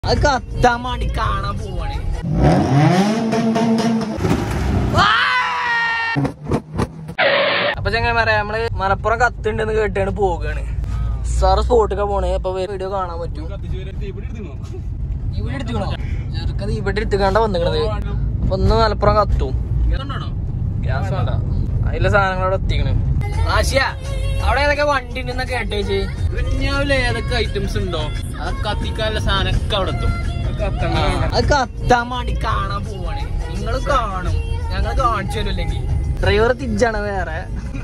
അത് കത്താൻ വേണ്ടി കാണാൻ പോവാണ് അപ്പൊ ചങ്ങന്മാരെ നമ്മള് മലപ്പുറം കത്തുണ്ടെന്ന് കേട്ടാണ് പോവുകയാണ് സാറ് സ്പോട്ടൊക്കെ പോണേ അപ്പൊ വീഡിയോ കാണാൻ പറ്റും ഇവിടെ എടുത്തുക്കണോ ചെറുക്കത് ഇവിടെ എടുത്തുകാണ്ട വന്നിക്കണത് അപ്പൊ ഒന്ന് മലപ്പുറം കത്തും ഗ്യാസ് വേണ്ട അതിലെ സാധനങ്ങൾ അവിടെ എത്തിക്കണ് ആശയ അവിടെ ഏതൊക്കെ വണ്ടി ഉണ്ടെന്ന് കേട്ടേച്ച് കുഞ്ഞാവിലെ ഏതൊക്കെ ഐറ്റംസ് ഉണ്ടോ അത് കത്തിക്കാനുള്ള സാധനമൊക്കെ അവിടെ എത്തും അത് കത്താൻ വേണ്ടി കാണാൻ പോവാണ് നിങ്ങൾ കാണും ഞങ്ങൾ കാണിച്ചു തരില്ലെങ്കിൽ ഡ്രൈവർ തിരിച്ചാണ് വേറെ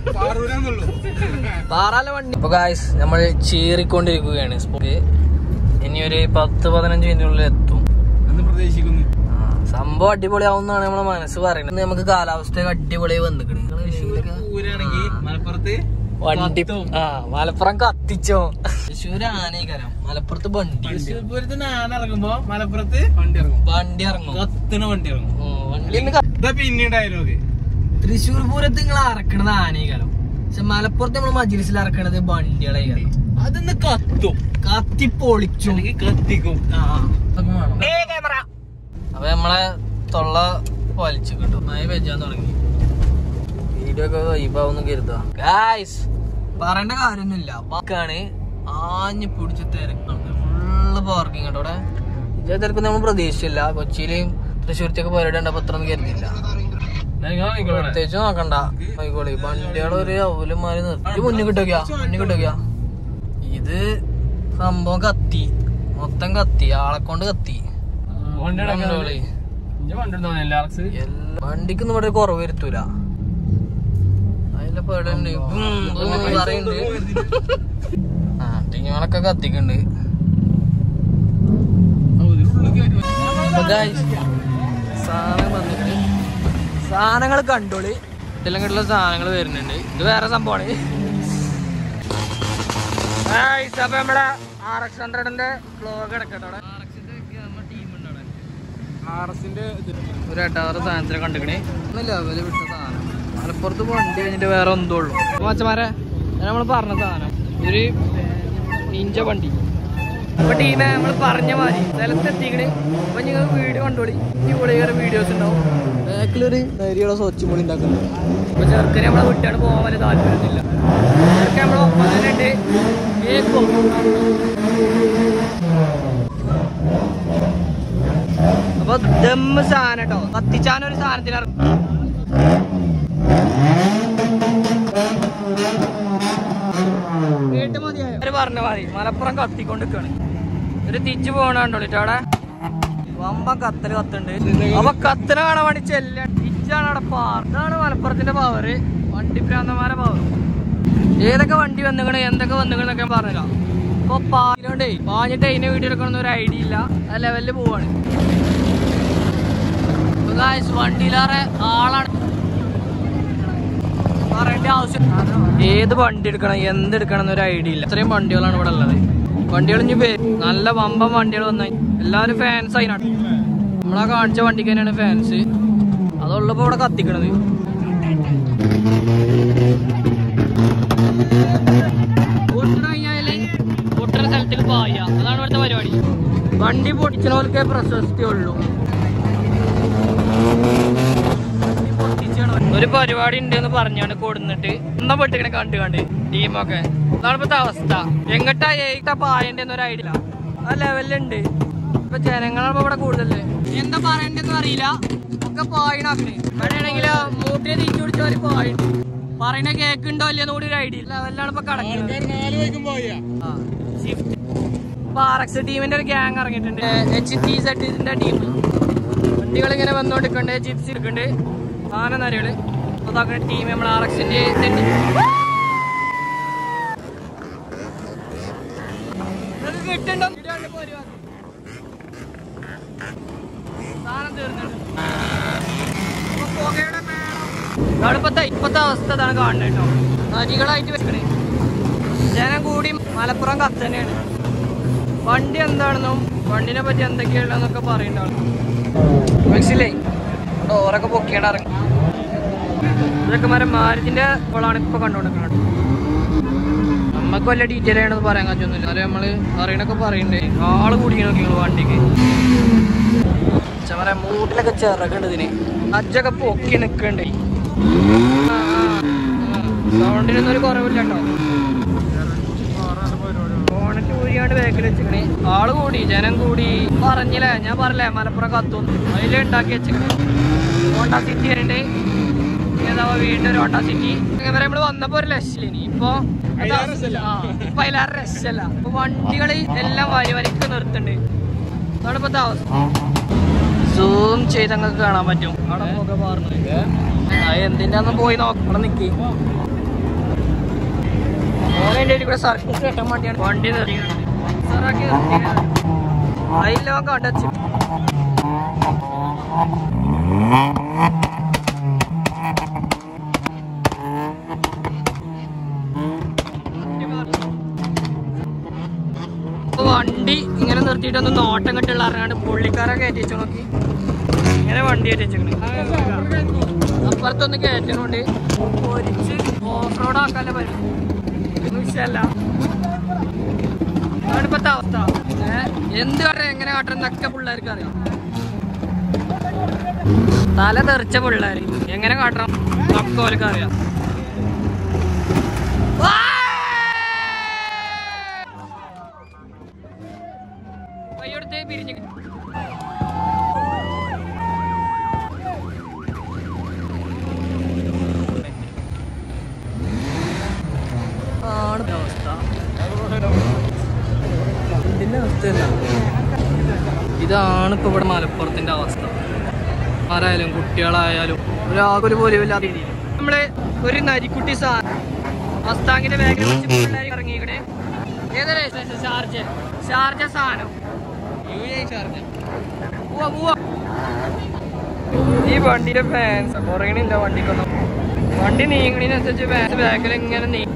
പാറാല വണ്ടി അപ്പൊ ഗായ്സ് നമ്മൾ ചീറിക്കൊണ്ടിരിക്കുകയാണ് സ്പോട്ട് ഇനി ഒരു പത്ത് പതിനഞ്ച് മിനിറ്റിനുള്ളിൽ എത്തും എന്ന് പ്രതീക്ഷിക്കുന്നു ആ, സംഭവം അടിപൊളിയാവുന്നാണ് നമ്മളെ മനസ്സ് പറയുന്നത് ഇന്ന് നമുക്ക് കാലാവസ്ഥയൊക്കെ അടിപൊളിയായി വന്നിക്കണ് ഊരാണെങ്കിൽ മലപ്പുറത്ത് വണ്ടി കത്തും. ആ മലപ്പുറം കത്തിച്ചോ തൃശ്ശൂർ ആനയിക്കരം മലപ്പുറത്ത് വണ്ടി ഉണ്ട്. തൃശ്ശൂർപൂരത്ത് ഞാൻ ഇറങ്ങുമ്പോ മലപ്പുറത്ത് വണ്ടി ഇറങ്ങും വണ്ടി ഇറങ്ങും കത്തണ വണ്ടി ഇറങ്ങും ഓ, വണ്ടി ഒന്ന് ക- ഇതാ പിന്നെ ഡയലോഗ് തൃശ്ശൂർ പൂരത്ത് നിങ്ങൾ ഇറക്കണത് ആനയിക്കരം പക്ഷെ മലപ്പുറത്ത് നമ്മൾ മജിലിസിൽ ഇറക്കണത് വണ്ടികളായിക്കരം അതൊന്ന് കത്തും കത്തിപ്പൊളിച്ചു അല്ലെങ്കിൽ കത്തിക്കും ആ, അതൊക്കെ വേണം. അപ്പൊ നമ്മളെ തൊള്ള വലിച്ചു കിട്ടും മഴ പെയ്യാൻ തുടങ്ങി വീഡിയോ ഒക്കെ വൈബാവുന്ന കരുതാ ഗായ്സ് പറയേണ്ട കാര്യമൊന്നുമില്ല വാക്കാണ് ആഞ്ഞു പിടിച്ച് തിരക്കാണ് ഫുള്ള് പാർക്കിംഗ് കേട്ടോ അവിടെ ഇതേ തിരക്ക് നമ്മൾ പ്രതീക്ഷിച്ചില്ല കൊച്ചിയിലും തൃശ്ശൂരത്തൊക്കെ പരിപാടി അപ്പൊ അത്ര ഒന്നും കരുതില്ല പ്രത്യേകിച്ച് നോക്കണ്ട ആയിക്കോളെ വണ്ടികളൊരു അവലുമാരി നിർത്തി മുന്നിൽ കിട്ടോക്കിയാ മുന്നിൽ കിട്ടോക്കിയാ ഇത് സംഭവം കത്തി മൊത്തം കത്തി ആളെ കൊണ്ട് കത്തി കണ്ടോളി. എല്ലാ- വണ്ടിക്കൊന്നും ഇവിടെ കുറവ് വരുത്തൂല അതിലെ പേടുണ്ട് പറയുന്നുണ്ട് ആ ടീമുകളൊക്കെ കത്തിക്കുന്നുണ്ട് അപ്പൊ guys, സാധനം വന്നിട്ട് സാധനങ്ങൾ കണ്ടോളി ഇതെല്ലാം കിട്ടുള്ള സാധനങ്ങൾ വരുന്നുണ്ട് ഇത് വേറെ സംഭവമാണ് Guys, അപ്പൊ നമ്മുടെ ആർ എക്സ് ഹൺഡ്രഡിന്റെ ബ്ലോഗ് കിടക്കട്ടെ അവിടെ ടീമുണ്ട് അവിടെ ഒരു എട്ടാറ് സാധനത്തിനെ കണ്ടിക്കണേ ഒന്ന് ലെവല് വിട്ട സാധനം മലപ്പുറത്ത് വണ്ടി കഴിഞ്ഞിട്ട് വേറെ എന്തോ ഉള്ളു മച്ചമാരെ നമ്മൾ പറഞ്ഞ സാധനം ഒരു നിഞ്ച വണ്ടി അപ്പൊ ടീമെ നമ്മൾ പറഞ്ഞ മാതിരി സ്ഥലത്ത് എത്തിക്കണേ അപ്പൊ നിങ്ങൾ വീഡിയോ കണ്ടോളി ഇവിടെ വേറെ വീഡിയോസ് ഉണ്ടാവും ബാക്കിലൊരു നേരിയുള്ള സ്വച്ഛം പൊളി ഉണ്ടാക്കുന്നുണ്ട് അപ്പൊ ചെറുക്കനെ നമ്മളെ വിട്ടാണ് പോകാൻ വലിയ താല്പര്യമൊന്നുമില്ല ചെറുക്കൻ നമ്മളെ ഒപ്പം തന്നെ ഉണ്ട് കേക്കും അപ്പൊ ദമ്മ് സാധനം കേട്ടോ കത്തിച്ചാനൊരു സാധനത്തിന് കേട്ട് മതിയായോ അവര് പറഞ്ഞ മതി മലപ്പുറം കത്തിക്കൊണ്ടിരിക്കാണ് ഒരു തിരിച്ചു പോകണോണ്ടിട്ട് അവിടെ വമ്പൻ കത്തല് കത്തുണ്ട് അപ്പൊ കത്തല് കാണാൻ വേണ്ടി ചെല്ല തിരിച്ചാണ് അവിടെ പാർ ഇതാണ് മലപ്പുറത്തിന്റെ പവറ് വണ്ടി ഭ്രാന്തന്മാരെ പവർ ഏതൊക്കെ വണ്ടി വന്നുകണ് എന്തൊക്കെ വന്നുകണെന്നൊക്കെ പറഞ്ഞില്ല അപ്പൊ പാഞ്ഞോണ്ടേ പാഞ്ഞിട്ട് അതിനെ വീട്ടിലെടുക്കണമെന്ന് ഒരു ഐഡിയ ഇല്ല ആ ലെവലില് പോവാണ് അപ്പൊ guys, വണ്ടിയിലേറെ ആളാണ് പറയേണ്ട ആവശ്യം ഏത് വണ്ടി എടുക്കണം എന്തെടുക്കണം എന്നൊരു ഐഡിയ ഇല്ല ഇത്രയും വണ്ടികളാണ് ഇവിടെ ഉള്ളത് വണ്ടികൾ ഇനി വരും നല്ല വമ്പൻ വണ്ടികൾ വന്ന എല്ലാവരും ഫാൻസ് അതിനാണ് നമ്മളാ കാണിച്ച വണ്ടിക്ക് തന്നെയാണ് ഫാൻസ് അതുള്ളപ്പോ ഇവിടെ കത്തിക്കണത് പൊട്ടണ കഴിഞ്ഞാല് പൊട്ടണ സ്ഥലത്തിൽ പായ അതാണ് ഇവിടുത്തെ പരിപാടി വണ്ടി പൊട്ടിച്ചവർക്ക് പ്രശസ്തി ഉള്ളൂ ഒരു പരിപാടി ഉണ്ടെന്ന് പറഞ്ഞാണ് കൊടുന്നിട്ട് എന്നാ പെട്ടിങ്ങനെ കണ്ടു കണ്ട് ടീമൊക്കെ അതാണ് ഇപ്പത്തെ അവസ്ഥ എങ്ങട്ടാ ഏട്ടാ പായണ്ടെന്ന് ഒരു ഐഡിയ ആ ലെവലുണ്ട് ഇപ്പൊ ജനങ്ങളാണ് ഇവിടെ കൂടുതല് എന്താ പറയണ്ടെന്ന് അറിയില്ല ഒക്കെ പായണാക്കണ് ഇവിടെയാണെങ്കിൽ മൂട്ടിയെ തിരിച്ചു പിടിച്ചവര് പായുണ്ട് പറയണ കേക്കുണ്ടോ ഇല്ലെന്ന് കൂടി ഒരു ഐഡിയ ലെവലിലാണ് ഇപ്പൊ കിടക്കുന്നത് ആ, ഷിഫ്റ്റ് ഇപ്പൊ ആർ എക്സ് ടീമിന്റെ ഒരു ഗ്യാങ് ഇറങ്ങിയിട്ടുണ്ട് എച്ച് ടി സെറ്റിന്റെ ടീം വണ്ടികൾ ഇങ്ങനെ വന്നോണ്ടിരിക്കണ്ട് ജിപ്സി എടുക്കണ്ട് സാധനം നരികള് അതാക്കുന്ന ടീം നമ്മൾ ആർ എക്സിന്റെ കിട്ടുണ്ടോ സാധനം തീർന്നിട്ടുണ്ട് ഇപ്പൊ പുകയുടെ മേളം. ഇതാണ് ഇപ്പത്തെ ഇപ്പത്തെ അവസ്ഥ ഇതാണ് കാണുന്നത് കേട്ടോ നരികളായിട്ട് വെക്കണേ ജനം കൂടി മലപ്പുറം കത്ത് തന്നെയാണ് വണ്ടി എന്താണെന്നും വണ്ടിനെ പറ്റി എന്തൊക്കെയുള്ളതെന്നൊക്കെ പറയുന്നുണ്ടാവും മനസ്സിലേ ഡോറൊക്കെ പൊക്കിയാണ്ട് ഇറങ്ങി ഇതൊക്കെ മരം മാരുതിന്റെ കൊളാണ് ഇപ്പൊ കണ്ടുകൊണ്ടിരിക്കുന്നത് നമ്മക്ക് വല്ല ഡീറ്റെയിൽ ആണെന്ന് പറയാൻ കഴിച്ചൊന്നുമില്ല അല്ലെ നമ്മള് പറയണൊക്കെ പറയണ്ടേ ആള് കുടിക്കണൊക്കെ നിങ്ങള് വണ്ടിക്ക് ചവറ മൂട്ടിലൊക്കെ ചിറകുണ്ട് ഇതിന് അജ്ജൊക്കെ പൊക്കി നിക്കണ്ടേ സൗണ്ടിനൊന്നും ഒരു കുറവില്ല കേട്ടോ ഫോണിട്ട് ഊരിയാണ്ട് ബാക്കിൽ വെച്ചിക്കണേ ആള് കൂടി ജനം കൂടി പറഞ്ഞില്ലേ ഞാൻ പറഞ്ഞില്ലേ മലപ്പുറം കത്തുന്നു അതില് ഉണ്ടാക്കി വെച്ചിക്കണേ ഹോണ്ട സിറ്റി വരണ്ട് ഏതാ വീണ്ടും ഒരു ഹോണ്ട സിറ്റി അങ്ങനെ നമ്മള് വന്നപ്പോ ഒരു ലക്ഷ്യമില്ല ഇപ്പൊ അതാ- ആ, ഇപ്പൊ അതിലേറെ രക്ഷല്ല ഇപ്പൊ വണ്ടികള് എല്ലാം വരി വരിക്ക് നിർത്തുന്നുണ്ട് അതാണ് ഇപ്പത്തെ അവസ്ഥ സൂം ചെയ്ത് അങ്ങക്ക് കാണാൻ പറ്റും അവിടെ പുക പാറുന്നുണ്ട് അത് എന്തിന്റെ പോയി നോക്കണം നിക്കി ഓനെ കൂടെ സർവീസ് കിട്ടാൻ വേണ്ടിയാണ് വണ്ടി നിർത്തിയത് സാറാക്കി നിർത്തിയത് അതിലോ കണ്ടച്ചു വണ്ടി ഇങ്ങനെ നിർത്തിയിട്ടൊന്ന് നോട്ടം കെട്ടുള്ള അറിയാണ്ട് പുള്ളിക്കാരെ കയറ്റി വെച്ചു നോക്കി ഇങ്ങനെ വണ്ടി കയറ്റി വെച്ചേക്കണ് അപ്പുറത്തൊന്ന് കയറ്റണോണ്ട് പൊരിച്ച് ഓഫ് റോഡ് ആക്കാല്ലേ പറ്റും വിഷയല്ല അതാണ് ഇപ്പത്തെ അവസ്ഥ ഏ? എന്ത് പറയാ എങ്ങനെ കാട്ടണമെന്നൊക്കെ പിള്ളേർക്ക് അറിയാം തല തെറിച്ച പിള്ളേര് എങ്ങനെ കാട്ടണം ഒക്കെ ഓർക്ക് അറിയാം ആ! കൈയെടുത്ത് പിരിഞ്ഞു ആണ് അവസ്ഥ ഇതിന്റെ അവസ്ഥയല്ല ഇതാണ് ഇപ്പൊ ഇവിടെ മലപ്പുറത്തിന്റെ അവസ്ഥ ആരായാലും കുട്ടികളായാലും ഒരാൾക്കൊരു പോലും ഇല്ലാത്ത രീതിയിൽ നമ്മള് ഒരു നരിക്കുട്ടി സാധനം മസ്താങ്ങിന്റെ ബാഗിൽ വെച്ച് പിള്ളേർ ഇറങ്ങിക്കണേ ഏതൊരു ഷാർജ ഷാർജ സാധനം പോവാ പോവാ ഈ വണ്ടിയുടെ ഫാൻസ് കുറയണില്ല വണ്ടിക്കൊന്നും വണ്ടി നീങ്ങണതിനനുസരിച്ച് ഫാൻസ് ബാക്കിൽ ഇങ്ങനെ നീ